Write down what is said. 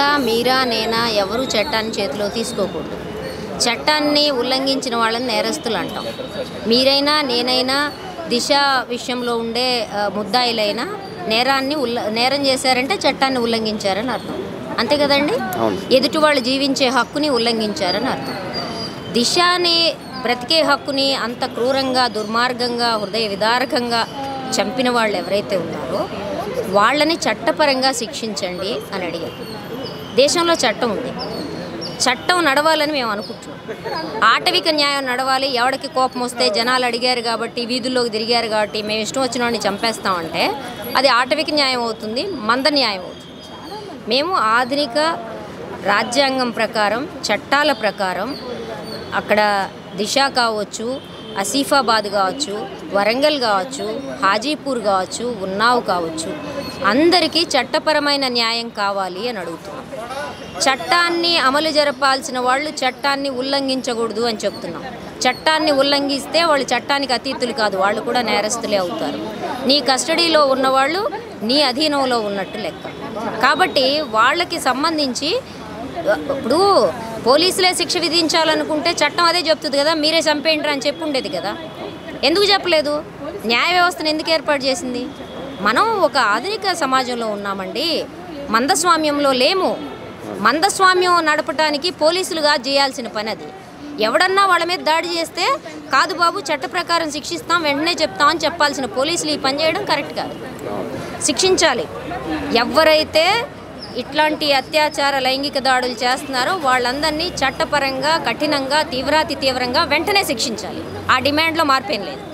దిశ మీరా నేనా ఎవరు చట్టాన్ని చేతిలో తీసుకోకూడదు చట్టాన్ని ఉల్లంఘించిన వాళ్ళని నేరస్తులు అంటాం మీరైనా నేనైనా దిశ విషయంలో ఉండే ఆ, ముద్దాయిలైనా నేరాన్ని ఉల్ల నేరం చేశారంటే చట్టాన్ని ఉల్లంఘించారని అర్థం అంతే కదండి అవును. ఎదుటి వాళ్ళు జీవించే హక్కుని ఉల్లంఘించారని అర్థం దిశని బ్రతికే హక్కుని అంత క్రూరంగా దుర్మార్గంగా హృదయ విదారకంగా చంపిన వాళ్ళు ఎవరైతే ఉన్నారో వాళ్ళని చట్టపరంగా శిక్షించండి అని అడిగారు దేశంలో చట్టం ఉంది చట్టం నడవాలని మేము అనుకుంటున్నాం ఆటవిక న్యాయం నడవాలి ఎవడికి కోపం వస్తే జనాలు అడిగారు కాబట్టి వీధుల్లోకి తిరిగారు కాబట్టి మేము ఇష్టం వచ్చిన వాడిని చంపేస్తామంటే అది ఆటవిక న్యాయం అవుతుంది మంద న్యాయం అవుతుంది మేము ఆధునిక రాజ్యాంగం ప్రకారం చట్టాల ప్రకారం అక్కడ దిశ కావచ్చు ఆసిఫాబాద్ కావచ్చు వరంగల్ కావచ్చు హాజీపూర్ కావచ్చు ఉన్నావు కావచ్చు అందరికీ చట్టపరమైన న్యాయం కావాలి అని అడుగుతున్నాం చట్టాన్ని అమలు జరపాల్సిన వాళ్ళు చట్టాన్ని ఉల్లంఘించకూడదు అని చెప్తున్నాం చట్టాన్ని ఉల్లంఘిస్తే వాళ్ళు చట్టానికి అతీతులు కాదు వాళ్ళు కూడా నేరస్తులే అవుతారు నీ కస్టడీలో ఉన్నవాళ్ళు నీ అధీనంలో ఉన్నట్టు లెక్క కాబట్టి వాళ్ళకి సంబంధించి ఇప్పుడు పోలీసులే శిక్ష విధించాలనుకుంటే చట్టం అదే చెప్తుంది కదా మీరే చంపేయండి అని చెప్పి ఉండేది కదా ఎందుకు చెప్పలేదు న్యాయ వ్యవస్థను ఎందుకు ఏర్పాటు చేసింది మనం ఒక ఆధునిక సమాజంలో ఉన్నామండి మందస్వామ్యంలో లేము మందస్వామ్యం నడపడానికి పోలీసులుగా చేయాల్సిన పని అది ఎవడన్నా వాళ్ళ మీద దాడి చేస్తే కాదు బాబు చట్ట ప్రకారం శిక్షిస్తాం వెంటనే చెప్తాం అని చెప్పాల్సిన పోలీసులు ఈ పని చేయడం కరెక్ట్ కాదు శిక్షించాలి ఎవరైతే ఇట్లాంటి అత్యాచార లైంగిక దాడులు చేస్తున్నారో వాళ్ళందరినీ చట్టపరంగా కఠినంగా తీవ్రాతి తీవ్రంగా వెంటనే శిక్షించాలి ఆ డిమాండ్లో మార్పేం లేదు